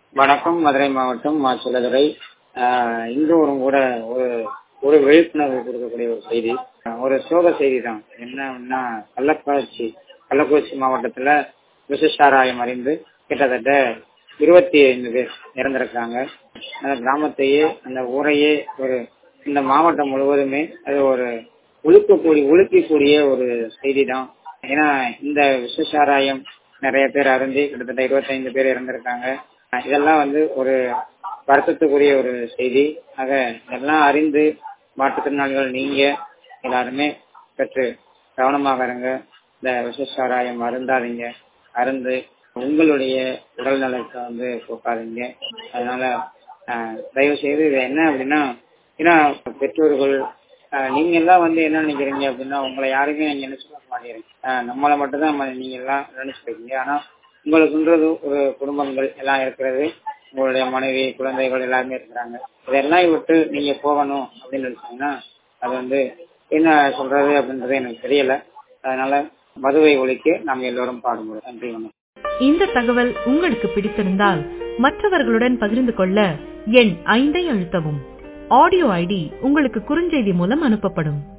வணக்கம் மதுரை மாவட்டம் மாச்சுள்ளதுறை இன்று ஒரு கூட ஒரு ஒரு விழிப்புணர்வு கொடுக்கக்கூடிய ஒரு செய்தி ஒரு சோக செய்தி தான் என்ன அப்படின்னா கள்ளக்குறிச்சி கள்ளக்குறிச்சி மாவட்டத்துல விஷசாராயம் அறிந்து கிட்டத்தட்ட இருபத்தி ஐந்து பேர் இறந்திருக்காங்க அந்த கிராமத்தையே அந்த ஊரையே ஒரு இந்த மாவட்டம் முழுவதுமே அது ஒரு உழுக்கக்கூடிய உழுக்கக்கூடிய ஒரு செய்தி தான் ஏன்னா இந்த விஷசாராயம் நிறைய பேர் அருந்தி கிட்டத்தட்ட இருபத்தைந்து பேர் இறந்திருக்காங்க இதெல்லாம் வந்து ஒரு வருத்தத்துக்குரிய ஒரு செய்தி ஆக இதெல்லாம் அறிந்து மாற்றுத்திறனாளிகள் நீங்க எல்லாருமே சற்று கவனமாக இருங்க இந்த விஷசாராயம் அருந்தாதீங்க அருந்து உங்களுடைய உடல் நலத்தை வந்து போக்காதீங்க அதனால தயவு செய்து இது என்ன அப்படின்னா ஏன்னா பெற்றோர்கள் நீங்க எல்லாம் வந்து என்ன நினைக்கிறீங்க அப்படின்னா உங்களை யாருமே நீங்க நினைச்சு பார்க்க மாட்டேங்கிறீங்க நம்மளை மட்டும் தான் நீங்க எல்லாம் நினைச்சுக்கிறீங்க ஆனா உங்களுக்குன்றது ஒரு குடும்பங்கள் எல்லாம் இருக்கிறது உங்களுடைய மனைவி குழந்தைகள் எல்லாருமே இருக்கிறாங்க இதெல்லாம் விட்டு நீங்க போகணும் அப்படின்னு நினைச்சீங்கன்னா அது வந்து என்ன சொல்றது அப்படின்றது எனக்கு தெரியல அதனால மதுவை ஒழிக்க நாம் எல்லோரும் பாடுபடும் நன்றி வணக்கம் இந்த தகவல் உங்களுக்கு பிடித்திருந்தால் மற்றவர்களுடன் பகிர்ந்து கொள்ள எண் ஐந்தை அழுத்தவும் ஆடியோ ஐடி உங்களுக்கு குறுஞ்செய்தி மூலம் அனுப்பப்படும்